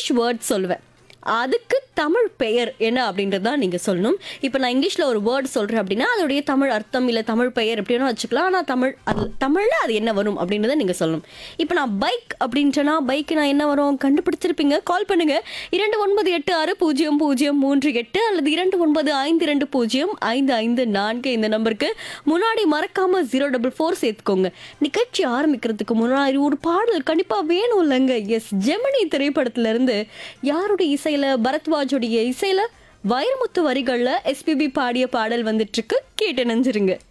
English word சொல்லுவேன் அதுக்கு தமிழ் பெயர் என்ன அப்படின்றது தான் நீங்கள் சொல்லணும் இப்போ நான் இங்கிலீஷில் ஒரு வேர்ட் சொல்கிறேன் அப்படின்னா அதோடைய தமிழ் அர்த்தம் இல்லை தமிழ் பெயர் எப்படின்னு வச்சுக்கலாம் ஆனால் தமிழ் அது தமிழில் அது என்ன வரும் அப்படின்றத நீங்கள் சொல்லணும் இப்போ நான் பைக் அப்படின்றனா பைக் நான் என்ன வரும் கண்டுபிடிச்சிருப்பீங்க கால் பண்ணுங்க இரண்டு ஒன்பது எட்டு ஆறு பூஜ்ஜியம் பூஜ்ஜியம் மூன்று எட்டு அல்லது இரண்டு ஒன்பது ஐந்து இரண்டு பூஜ்ஜியம் ஐந்து ஐந்து நான்கு இந்த நம்பருக்கு முன்னாடி மறக்காம ஜீரோ டபுள் ஃபோர் சேர்த்துக்கோங்க நிகழ்ச்சி ஆரம்பிக்கிறதுக்கு முன்னாடி ஒரு பாடல் கண்டிப்பாக வேணும் இல்லைங்க எஸ் ஜெமினி திரைப்படத்துல இருந்து யாருடைய இசையில பரத்வாஜுடைய இசையில வைரமுத்து வரிகள்ல எஸ்பிபி பாடிய பாடல் வந்துட்டு இருக்கு கேட்டு நெஞ்சிருங்க